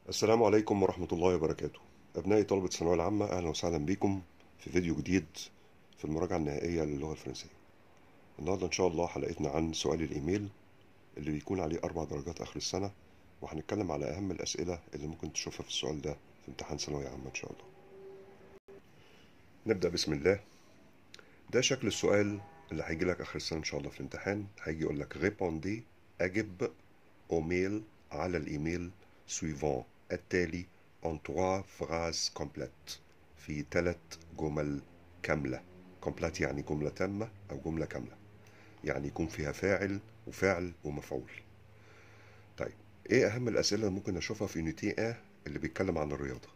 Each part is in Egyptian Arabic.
السلام عليكم ورحمة الله وبركاته أبنائي طلبة الثانوية العامة أهلا وسهلا بكم في فيديو جديد في المراجعة النهائية للغة الفرنسية النهاردة إن شاء الله حلقتنا عن سؤال الإيميل اللي بيكون عليه أربع درجات آخر السنة وهنتكلم على أهم الأسئلة اللي ممكن تشوفها في السؤال ده في امتحان ثانوية عامة إن شاء الله نبدأ بسم الله ده شكل السؤال اللي هيجي لك آخر السنة إن شاء الله في الامتحان هيجي يقول لك ريبوندي أجب أو ميل على الإيميل suivant التالي en trois phrases complètes في ثلاث جمل كاملة complète يعني جملة تامة أو جملة كاملة يعني يكون فيها فاعل وفعل ومفعول طيب إيه أهم الأسئلة اللي ممكن أشوفها في يونيتي A اللي بيتكلم عن الرياضة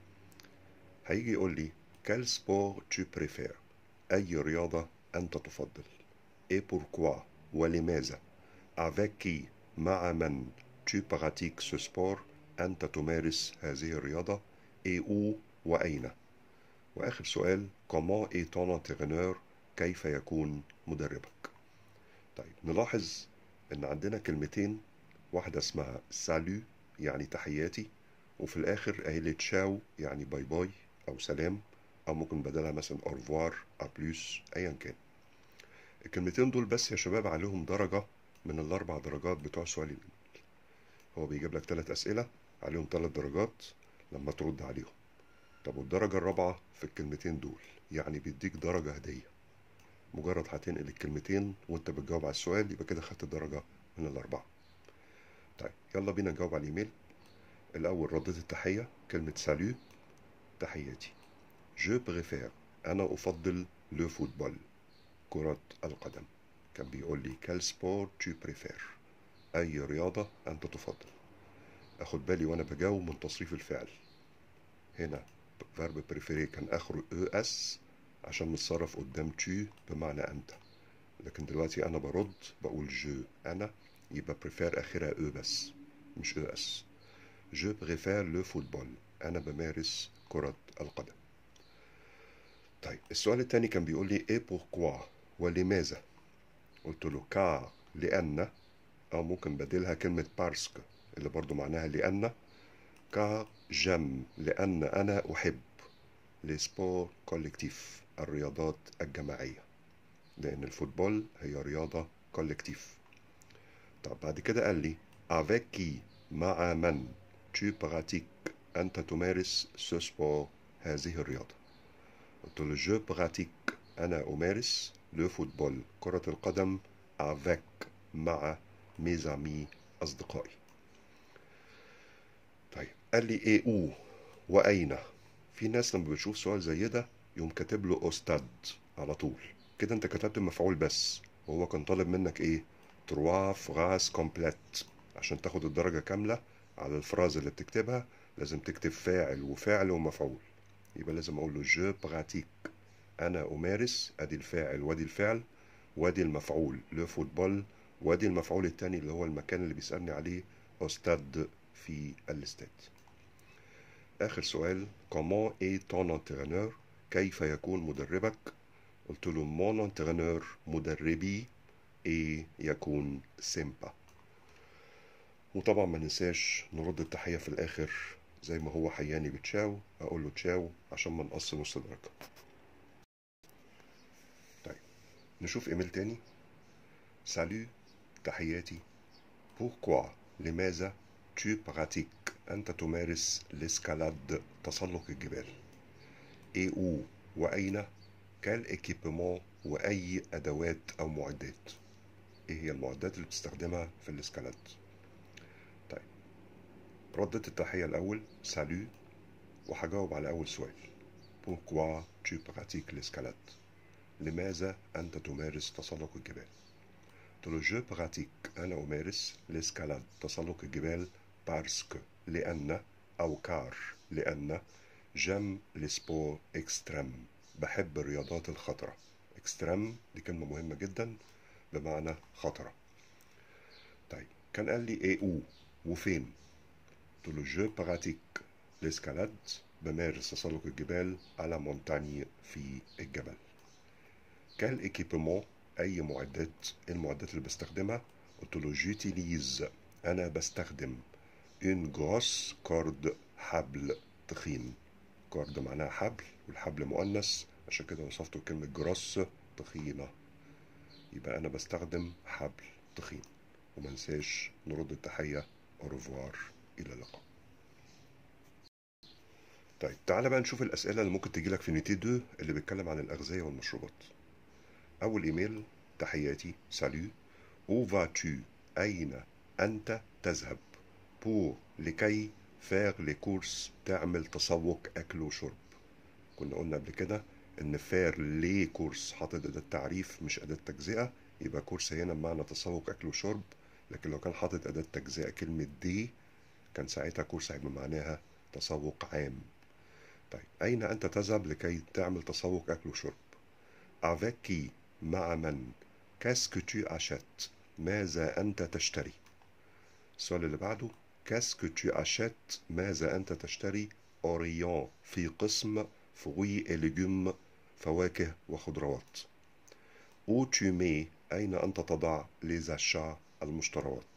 هيجي يقول لي quel sport tu préfères أي رياضة أنت تفضل et pourquoi ولماذا avec qui مع من tu pratiques ce sport أنت تمارس هذه الرياضة et où وأين وآخر سؤال comment est ton entraîneur كيف يكون مدربك طيب نلاحظ إن عندنا كلمتين واحدة اسمها سالو يعني تحياتي وفي الآخر قايلة تشاو يعني باي باي أو سلام أو ممكن بدلها مثلا أورفوار أو بلوس أيا كان الكلمتين دول بس يا شباب عليهم درجة من الأربع درجات بتوع سؤال الإيميل هو بيجيب لك ثلاث أسئلة عليهم ثلاث درجات لما ترد عليهم طب والدرجة الرابعة في الكلمتين دول يعني بيديك درجة هدية مجرد هتنقل الكلمتين وانت بتجاوب على السؤال يبقى كده خدت درجة من الأربعة طيب يلا بينا نجاوب على الإيميل الأول ردت التحية كلمة سالو تحياتي جو بريفير أنا أفضل لو فوتبول كرة القدم كان بيقول لي كال سبور تو بريفير أي رياضة أنت تفضل أخد بالي وأنا بجاوب من تصريف الفعل هنا فيرب بريفيري كان آخره أو أس عشان متصرف قدام تو بمعنى أنت لكن دلوقتي أنا برد بقول جو أنا يبقى بريفير آخرها أو بس مش أو أس جو بريفير لو فوتبول أنا بمارس كرة القدم طيب السؤال التاني كان بيقول لي إيه بوركوا ولماذا قلت له كار لأن أو ممكن بديلها كلمة بارسك اللي برضو معناها لأن كار جم لأن أنا أحب لسبور كولكتيف الرياضات الجماعية لأن الفوتبول هي رياضة كولكتيف طب بعد كده قال لي avec qui مع من tu pratiques أنت تمارس ce sport هذه الرياضة قلت له je pratique أنا أمارس لو فوتبول كرة القدم avec مع mes amis أصدقائي طيب قال لي ايه او واين في ناس لما بتشوف سؤال زي ده يقوم كاتب له استاد على طول كده انت كتبت المفعول بس وهو كان طالب منك ايه تروا فراس كومبليت عشان تاخد الدرجة كاملة على الفراز اللي بتكتبها لازم تكتب فاعل وفعل ومفعول يبقى لازم اقول له جو براتيك انا امارس ادي الفاعل وادي الفعل وادي المفعول لو فوتبول وادي المفعول التاني اللي هو المكان اللي بيسألني عليه استاد في الاستاد آخر سؤال comment est ton entraîneur كيف يكون مدربك قلت له mon entraîneur مدربي ايه يكون سيمبا وطبعا ما ننساش نرد التحية في الآخر زي ما هو حياني بتشاو أقول له تشاو عشان ما نقص نص درجة طيب نشوف إيميل تاني سالو تحياتي pourquoi لماذا tu pratiques أنت تمارس l'escalade تسلق الجبال et où وأين quel équipement وأي أدوات أو معدات إيه هي المعدات اللي بتستخدمها في الاسكالاد طيب ردت التحية الأول سالو وهجاوب على أول سؤال pourquoi tu pratiques l'escalade لماذا أنت تمارس تسلق الجبال قلت له جو براتيك أنا أمارس الاسكالاد تسلق الجبال بارسك لأن أو كار لأن جم لسبور اكستريم بحب الرياضات الخطرة اكستريم دي كلمة مهمة جدا بمعنى خطرة طيب كان قال لي ايه او وفين قلت له جو براتيك الاسكالاد بمارس تسلق الجبال على مونتاني في الجبل كال ايكيبمون اي معدات المعدات اللي بستخدمها قلت له جوتيليز انا بستخدم une grosse corde حبل تخين كورد معناها حبل والحبل مؤنث عشان كده وصفته كلمة جروس تخينة يبقى أنا بستخدم حبل تخين ومنساش نرد التحية أوروفوار إلى اللقاء طيب تعالى بقى نشوف الأسئلة اللي ممكن تجيلك في نيتي دو اللي بيتكلم عن الأغذية والمشروبات أول إيميل تحياتي سالو أو فاتو أين أنت تذهب بور لكي فاغ لكورس تعمل تسوق أكل وشرب كنا قلنا قبل كده إن فاغ لي كورس حاطط أداة تعريف مش أداة تجزئة يبقى كورس هنا بمعنى تسوق أكل وشرب لكن لو كان حاطط أداة تجزئة كلمة دي كان ساعتها كورس هيبقى معناها تسوق عام طيب أين أنت تذهب لكي تعمل تسوق أكل وشرب avec qui مع من qu'est-ce que tu achètes ماذا أنت تشتري السؤال اللي بعده qu'est-ce que tu achètes ماذا أنت تشتري أوريون في قسم fruits et légumes فواكه وخضروات où tu mets أين أنت تضع les achats المشتريات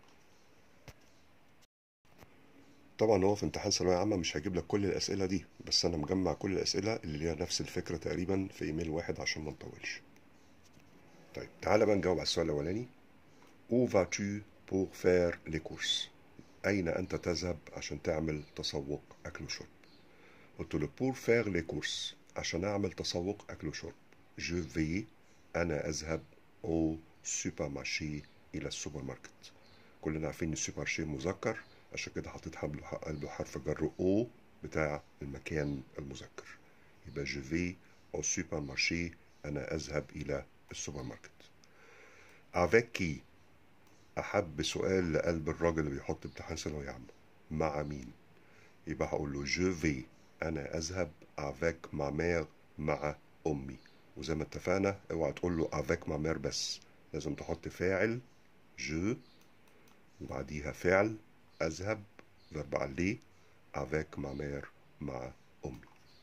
طبعا هو في امتحان ثانوية عامة مش هجيب لك كل الأسئلة دي بس أنا مجمع كل الأسئلة اللي ليها نفس الفكرة تقريبا في إيميل واحد عشان ما نطولش طيب تعالى بقى نجاوب على السؤال الأولاني Où vas-tu pour faire les courses أين أنت تذهب عشان تعمل تسوق أكل وشرب قلت له pour faire les courses عشان أعمل تسوق أكل وشرب je vais أنا أذهب au supermarché إلى السوبر ماركت كلنا عارفين إن السوبر مارشي مذكر عشان كده حطيت قبله حرف جر او بتاع المكان المذكر يبقى je vais au supermarché أنا أذهب إلى السوبر ماركت avec qui أحب سؤال لقلب الراجل اللي بيحط امتحان ثانوية عامة مع مين يبقى هقول له je vais أنا أذهب avec ma mère مع أمي وزي ما اتفقنا اوعى تقول له avec ma mère بس لازم تحط فاعل je وبعديها فعل أذهب verbe aller avec ma mère مع أمي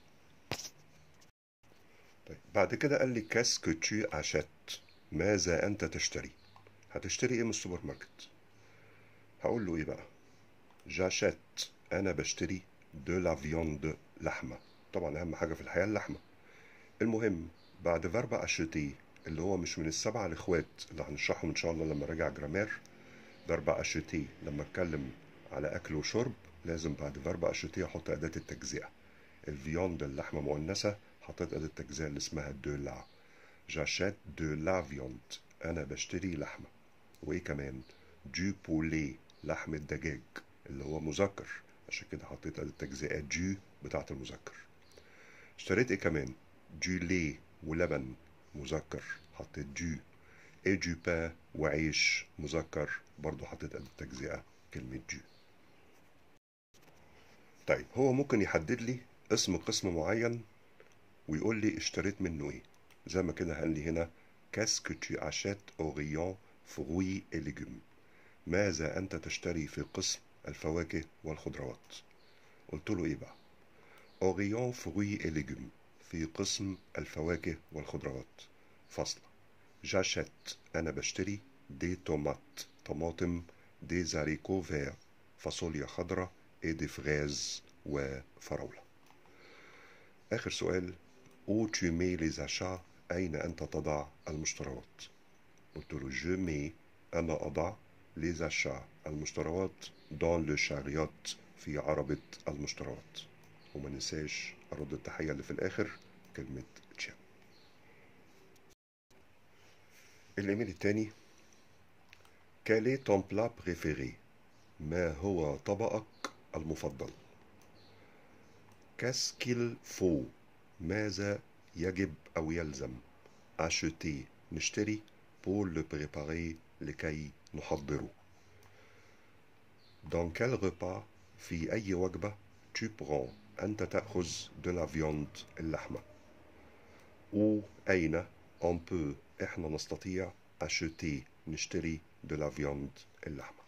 طيب بعد كده قال لي qu'est-ce que tu achètes ماذا أنت تشتري هتشتري إيه من السوبر ماركت هقول له إيه بقى j'achète أنا بشتري de la viande لحمة طبعا أهم حاجة في الحياة اللحمة المهم بعد verbe acheter اللي هو مش من السبعة الإخوات اللي هنشرحهم إن شاء الله لما راجع جرامير verbe acheter لما أتكلم على أكل وشرب لازم بعد فيرب أشتي أحط أداة التجزئة الفياند اللحمة مؤنثة حطيت أداة التجزئة اللي اسمها دو لا جاشيت دو لا فياند أنا بشتري لحمة وإيه كمان دو بولي لحم الدجاج اللي هو مذكر عشان كده حطيت أداة التجزئة جو بتاعة المذكر اشتريت إيه كمان دو لي ولبن مذكر حطيت دو اي دو بان وعيش مذكر برضو حطيت أداة التجزئة كلمة جو طيب هو ممكن يحدد لي اسم قسم معين ويقول لي اشتريت منه ايه زي ما كده قال لي هنا كاسك tu achètes au rayon fruits et légumes ماذا أنت تشتري في قسم الفواكه والخضروات قلت له ايه بقى au rayon fruits et légumes في قسم الفواكه والخضروات فاصلة j'achète أنا بشتري دي تومات طماطم دي زاريكو فير فاصوليا خضراء اي دي فغاز وفراولة آخر سؤال où tu mets les achats أين أنت تضع المشتريات قلت له je mets أنا أضع les achats المشتريات dans le chariot في عربة المشتريات وما ننساش أرد التحية اللي في الآخر كلمة تشاو الإيميل التاني Quel est ton plat préféré ما هو طبقك المفضل Qu'est-ce qu'il faut ماذا يجب أو يلزم acheter نشتري pour le préparer لكي نحضره Dans quel repas في أي وجبة tu prends أنت تأخذ de la viande اللحمة Où أين on peut إحنا نستطيع acheter نشتري de la viande اللحمة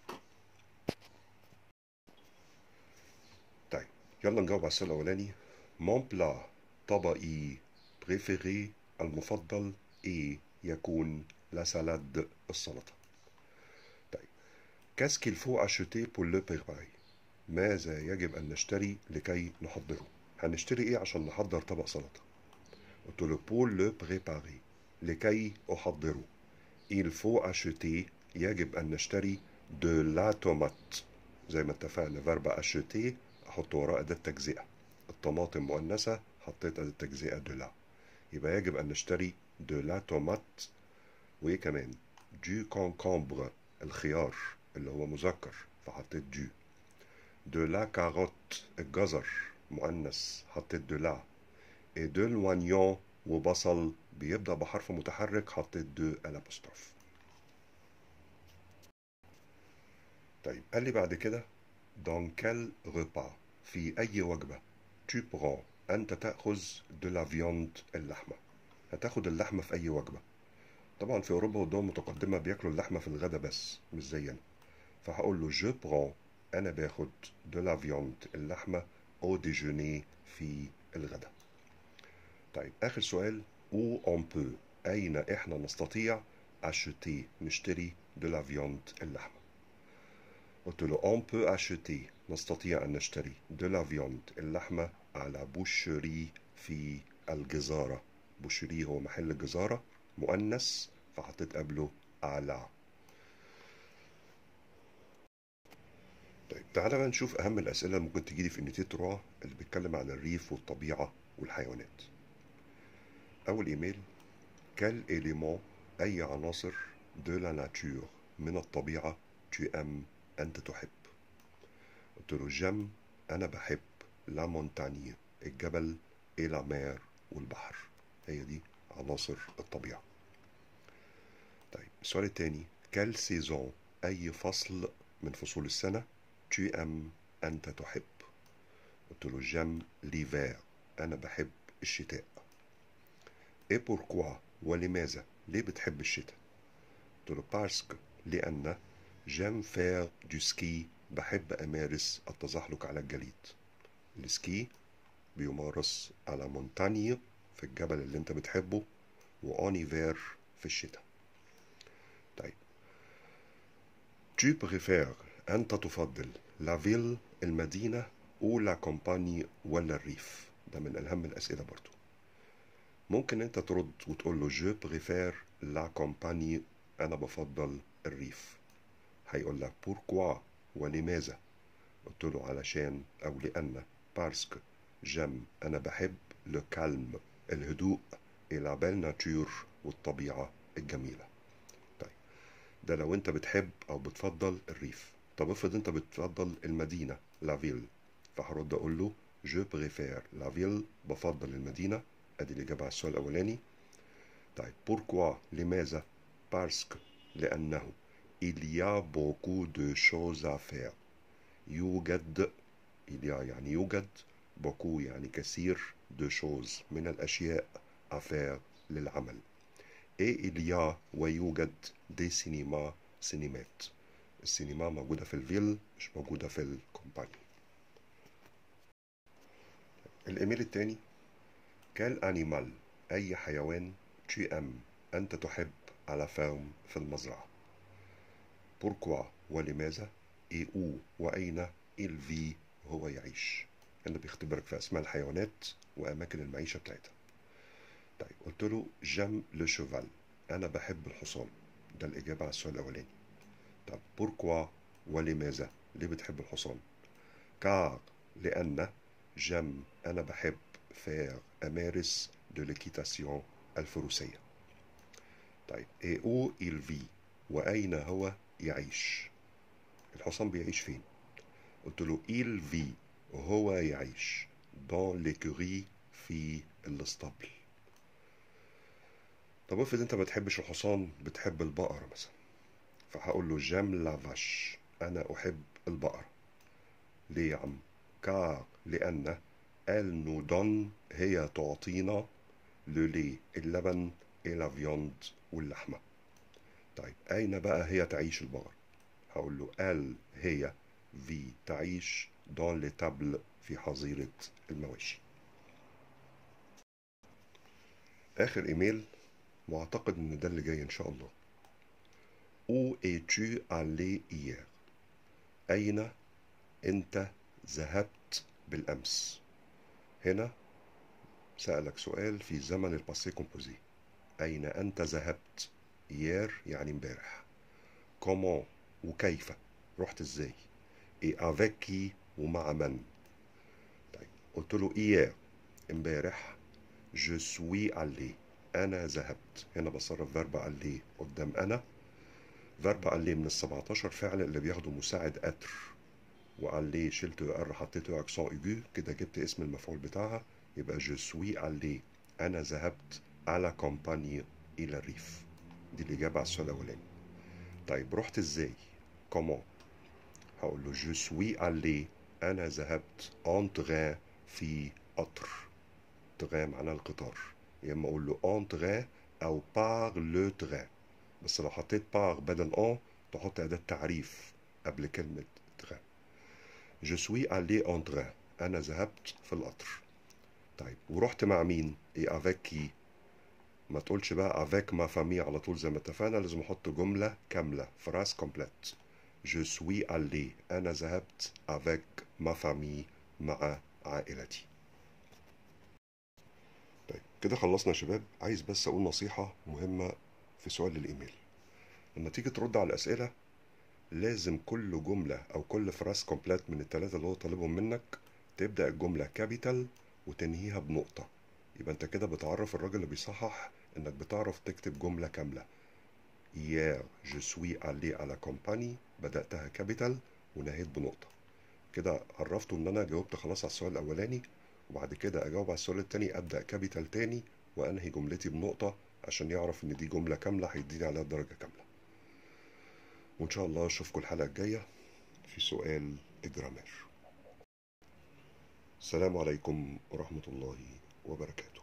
طيب يلا نجاوب على السؤال الأولاني mon plat طبقي préféré المفضل إيه يكون لا سالاد السلطة طيب qu'est-ce qu'il faut acheter pour le préparer ماذا يجب أن نشتري لكي نحضره هنشتري إيه عشان نحضر طبق سلطة قلت له pour le préparer لكي أحضره il faut acheter يجب أن نشتري de la tomate زي ما اتفقنا فيرب acheter أحط وراه أداة تجزئة الطماطم مؤنثة حطيت أداة تجزئة de la يبقى يجب أن نشتري de la tomate وإيه كمان du concombre الخيار اللي هو مذكر فحطيت du de la carotte الجزر مؤنث حطيت de la et de l'oignon وبصل بيبدأ بحرف متحرك حطيت de الابوستروف طيب قال لي بعد كده dans quel repas في أي وجبة tu prends أنت تأخذ de la viande اللحمة هتاخد اللحمة في أي وجبة طبعا في أوروبا والدول المتقدمة بياكلوا اللحمة في الغدا بس مش زينا فهقول له je prends أنا باخد de la viande اللحمة au déjeuner في الغدا طيب آخر سؤال où on peut أين إحنا نستطيع acheter نشتري de la viande اللحمة قلت له on peut acheter نستطيع أن نشتري de la viande اللحمة على بوشري في الجزارة بوشري هو محل جزارة مؤنث فحطيت قبله على طيب تعالى بقى نشوف أهم الأسئلة اللي ممكن تجيلي في انيتي 3 اللي بيتكلم عن الريف والطبيعة والحيوانات أول إيميل quel élément أي عناصر de la nature من الطبيعة tu aimes أنت تحب قلت له جم أنا بحب لا مونتانية الجبل et la mer والبحر هي دي عناصر الطبيعة طيب السؤال التاني quelle saison أي فصل من فصول السنة tu aimes أنت تحب قلت له جم l'hiver أنا بحب الشتاء et pourquoi ولماذا ليه بتحب الشتاء قلت له باسكو لأن جيم فير دو سكي بحب أمارس التزحلق على الجليد السكي بيمارس على مونتاني في الجبل اللي انت بتحبه وأونيفير في الشتاء طيب tu préfères أنت تفضل لا فيل المدينة أو لا كومباني ولا الريف ده من أهم الأسئلة برضو ممكن انت ترد وتقول له جو بريفير لا كومباني انا بفضل الريف هيقول لك بوركوا ولماذا قلت له علشان او لان بارسك جم انا بحب لو كالم الهدوء الى بال ناتور والطبيعه الجميله طيب ده لو انت بتحب او بتفضل الريف طب افرض انت بتفضل المدينه لا فيل فهرد اقول له جو بريفير لا فيل بفضل المدينه ادي الاجابه على السؤال الاولاني طيب بوركوا لماذا باسكو لانه il y a beaucoup de choses à faire يوجد il y a يعني يوجد beaucoup يعني كثير de choses من الاشياء à faire للعمل et il y a ويوجد des cinémas سينمات السينما موجودة في الفيل مش موجودة في الكومباني الإيميل التاني كال أنيمال أي حيوان tu aimes أنت تحب على فارم في المزرعة بوركوا ولماذا إي أو وأين إل في هو يعيش هنا بيختبرك في أسماء الحيوانات وأماكن المعيشة بتاعتها طيب قلت له جم لو شوفال أنا بحب الحصان ده الإجابة على السؤال الأولاني طب بوركوا ولماذا ليه بتحب الحصان كار لأن جم أنا بحب فير أمارس دو ليكيتاسيون الفروسية طيب اي او il vit وأين هو يعيش الحصان بيعيش فين قلت له il vit هو يعيش dans l'écurie في الاسطبل طب افرض انت ما بتحبش الحصان بتحب البقرة مثلا فهقول له جام لافاش انا احب البقرة ليه يا عم كار لان elle nous donne هي تعطينا لو لي اللبن إلى فيوند واللحمة طيب أين بقى هي تعيش البقر هقول له ال هي في تعيش دون لي تابل في حظيرة المواشي آخر إيميل وأعتقد إن ده اللي جاي إن شاء الله Où es-tu allé hier؟ أين أنت ذهبت بالأمس هنا سألك سؤال في زمن الباسي كومبوزي أين أنت ذهبت يير يعني امبارح كومون وكيف رحت ازاي اي افيك كي ومع من طيب قلت له ايير امبارح جو سوي الي انا ذهبت هنا بصرف فيرب الي قدام انا فيرب الي من ال 17 فعل اللي بياخدوا مساعد اتر والي شلت ار حطيته اكسون ايجو كده جبت اسم المفعول بتاعها يبقى جو سوي الي انا ذهبت على كومباني الى الريف دي الاجابه على السؤال الاولاني طيب رحت ازاي كومون هقول له جو سوي الي انا ذهبت اون تغان في قطر تغان معناها القطار يا اما اقول له اون تغان او بار لو تغان بس لو حطيت بار بدل اون تحط اداه تعريف قبل كلمه تغان جو سوي الي اون تغان انا ذهبت في القطر طيب ورحت مع مين اي افيك كي ما تقولش بقى افيك ما فامي على طول زي ما اتفقنا لازم احط جمله كامله فراس كومبليت جو سوي الي انا ذهبت افيك ما فامي مع عائلتي طيب كده خلصنا يا شباب عايز بس اقول نصيحه مهمه في سؤال الايميل لما تيجي ترد على الاسئله لازم كل جمله او كل فراس كومبليت من الثلاثه اللي هو طالبهم منك تبدا الجمله كابيتال وتنهيها بنقطه يبقى انت كده بتعرف الراجل اللي بيصحح انك بتعرف تكتب جمله كامله Hier, je suis allé à la compagnie بدأتها كابيتال ونهيت بنقطة كده عرفته ان انا جاوبت خلاص على السؤال الاولاني وبعد كده اجاوب على السؤال التاني ابدأ كابيتال تاني وانهي جملتي بنقطة عشان يعرف ان دي جملة كاملة هيديني عليها درجة كاملة وان شاء الله اشوفكم الحلقة الجاية في سؤال الجرامير السلام عليكم ورحمة الله وبركاته